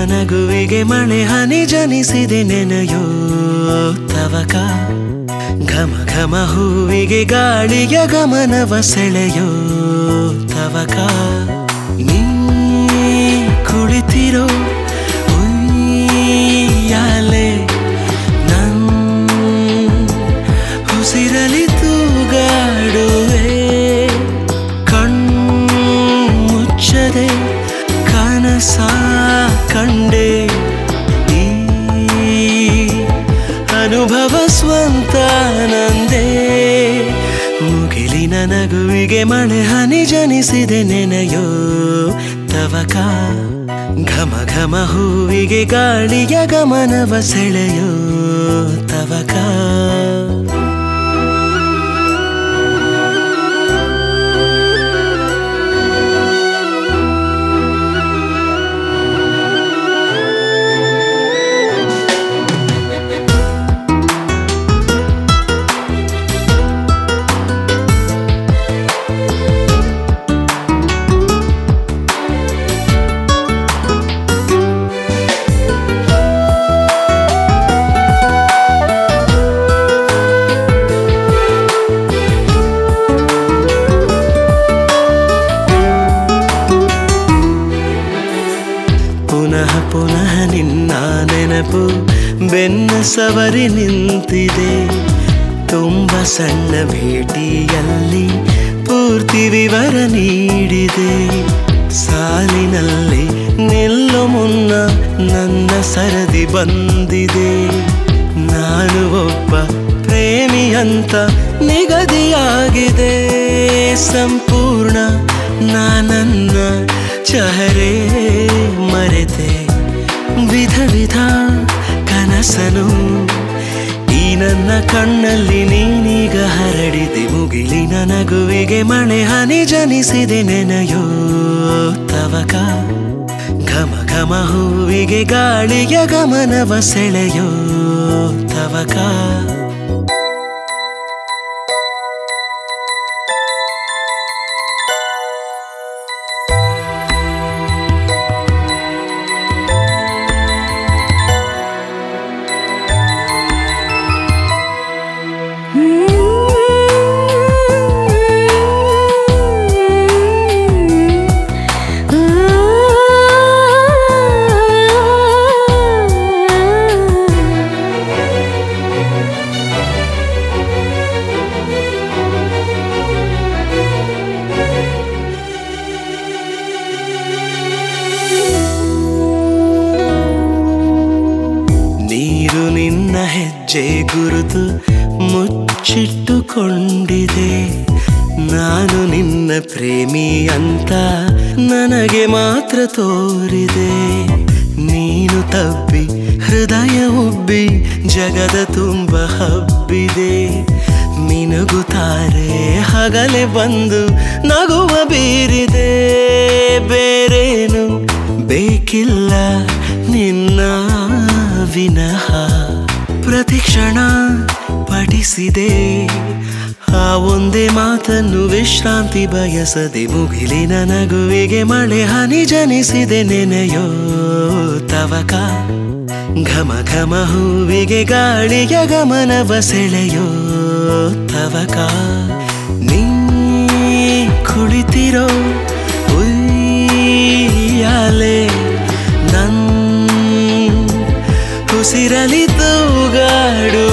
ನಗುವಿಗೆ ಮಳೆ ಹನಿ ಜನಿಸಿದೆ ನೆನೆಯೋ ತವಕ ಘಮ ಘಮ ಹೂವಿಗೆ ಗಾಳಿಯ ಗಮನವ ಸೆಳೆಯೋ ತವಕ ನೀ ಕುಳಿತಿರೋ ಉಯ್ಯಾಲೆ ನನ್ ಉಸಿರಲಿ ತೂಗಾಡುವೆ ಕಣ್ಮುಚ್ಚದೆ ಕನಸ ಕಂಡೆ ಈ ಅನುಭವ ಸ್ವಂತ ನಂದೇ ಮುಗಿಲಿನ ನಗುವಿಗೆ ಮಳೆ ಹನಿ ಜನಿಸಿದೆ ನೆನೆಯೋ ತವಕ ಘಮ ಘಮ ಹೂವಿಗೆ ಗಾಳಿಯ ಗಮನವ ಸೆಳೆಯೋ ತವಕ ಪುನಃ ಪುನಃ ನಿನ್ನ ನೆನಪು ಬೆನ್ನ ಸವರಿ ನಿಂತಿದೆ ತುಂಬ ಸಣ್ಣ ಭೇಟಿಯಲ್ಲಿ ಪೂರ್ತಿ ವಿವರ ನೀಡಿದೆ ಸಾಲಿನಲ್ಲಿ ನಿಲ್ಲೋ ಮುನ್ನ ನನ್ನ ಸರದಿ ಬಂದಿದೆ ನಾನು ಒಬ್ಬ ಪ್ರೇಮಿ ಅಂತ ನಿಗದಿಯಾಗಿದೆ ಸಂಪೂರ್ಣ ನಾನನ್ನ ಚಹರೆ ಮರೆತೆ ವಿಧ ವಿಧ ಕನಸನು ಈ ನನ್ನ ಕಣ್ಣಲ್ಲಿ ನೀನೀಗ ಹರಡಿದೆ ಮುಗಿಲಿನ ನಗುವಿಗೆ ಮಳೆ ಹನಿ ಜನಿಸಿದೆ ನೆನೆಯೋ ತವಕ ಘಮ ಘಮ ಹೂವಿಗೆ ಗಾಳಿಯ ಗಮನವ ಸೆಳೆಯೋ ತವಕ ನೀರು ನಿನ್ನ ಹೆಜ್ಜೆ ಗುರುತು ಮುಚ್ಚಿಟ್ಟುಕೊಂಡಿದೆ ನಾನು ನಿನ್ನ ಪ್ರೇಮಿ ಅಂತ ನನಗೆ ಮಾತ್ರ ತೋರಿದೆ ನೀನು ತಬ್ಬಿ ಹೃದಯ ಉಬ್ಬಿ ಜಗದ ತುಂಬ ಹಬ್ಬಿದೆ ಮಿನುಗುತ್ತಾರೆ ಹಗಲೆ ಬಂದು ನಗುವ ಬೀರಿದೆ ಬೇರೇನು ಬೇಕಿಲ್ಲ ನಿನ್ನ ವಿನಃ ಪ್ರತಿಕ್ಷಣ ಪಠಿಸಿದೆ ಆ ಒಂದೇ ಮಾತನ್ನು ವಿಶ್ರಾಂತಿ ಬಯಸದೆ ಮುಗಿಲಿನ ನಗುವಿಗೆ ಮಳೆ ಹನಿ ಜನಿಸಿದೆ ನೆನೆಯೋ ತವಕ ಘಮ ಘಮ ಹೂವಿಗೆ ಗಾಳಿಯ ಗಮನವ ಸೆಳೆಯೋ ತವಕ ನೀ ಕುಳಿತಿರೋ ಉಯ್ಯಾಲೆ ನನ್ ಉಸಿರಲಿ ತೂಗಾಡುವೆ